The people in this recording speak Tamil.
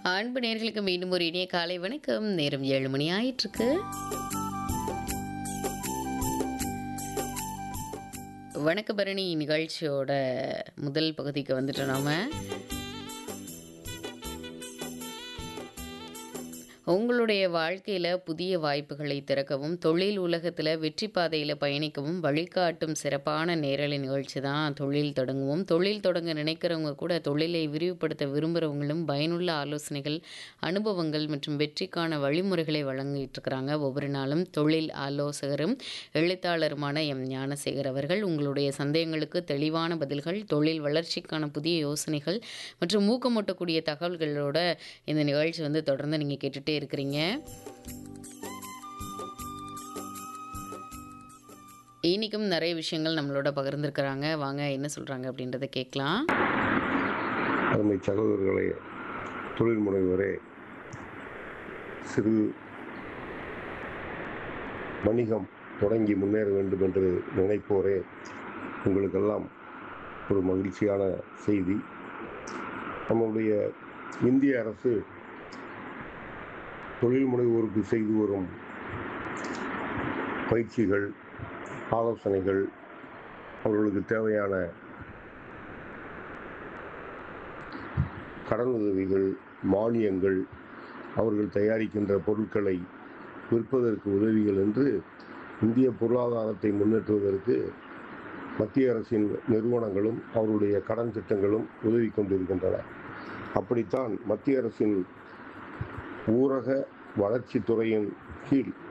அன்பு நேர்களுக்கு மீண்டும் ஒரு இனிய காலை வணக்கம் நேரம் ஏழு மணி ஆயிட்டிருக்கு வணக்க பரணி நிகழ்ச்சியோட முதல் பகுதிக்கு வந்துட்டோம் நாம உங்களுடைய வாழ்க்கையில் புதிய வாய்ப்புகளை திறக்கவும் தொழில் உலகத்தில் வெற்றி பாதையில் பயணிக்கவும் வழிகாட்டும் சிறப்பான நேரலை நிகழ்ச்சி தான் தொழில் தொடங்குவோம் தொழில் தொடங்க நினைக்கிறவங்க கூட தொழிலை விரிவுபடுத்த விரும்புகிறவங்களும் பயனுள்ள ஆலோசனைகள் அனுபவங்கள் மற்றும் வெற்றிக்கான வழிமுறைகளை வழங்கிட்டு இருக்கிறாங்க ஒவ்வொரு நாளும் தொழில் ஆலோசகரும் எழுத்தாளருமான எம் ஞானசேகர் அவர்கள் உங்களுடைய சந்தேகங்களுக்கு தெளிவான பதில்கள் தொழில் வளர்ச்சிக்கான புதிய யோசனைகள் மற்றும் ஊக்கமூட்டக்கூடிய தகவல்களோட இந்த நிகழ்ச்சி வந்து தொடர்ந்து நீங்கள் கேட்டுகிட்டே இருக்கிறீங்க இன்றைக்கும் நிறைய விஷயங்கள் நம்மளோட பகிர்ந்துருக்கிறாங்க வாங்க என்ன சொல்கிறாங்க அப்படின்றத கேட்கலாம் அருமை சகோதரர்களே தொழில் முனைவரே சிறு வணிகம் தொடங்கி முன்னேற வேண்டும் என்று நினைப்போரே உங்களுக்கெல்லாம் ஒரு மகிழ்ச்சியான செய்தி நம்முடைய இந்திய அரசு தொழில் முனைவோருக்கு செய்து வரும் பயிற்சிகள் ஆலோசனைகள் அவர்களுக்கு தேவையான கடன் உதவிகள் மானியங்கள் அவர்கள் தயாரிக்கின்ற பொருட்களை விற்பதற்கு உதவிகள் என்று இந்திய பொருளாதாரத்தை முன்னேற்றுவதற்கு மத்திய அரசின் நிறுவனங்களும் அவருடைய கடன் திட்டங்களும் உதவி கொண்டிருக்கின்றன அப்படித்தான் மத்திய அரசின் ஊரக வளர்ச்சித்துறையின் கீழ்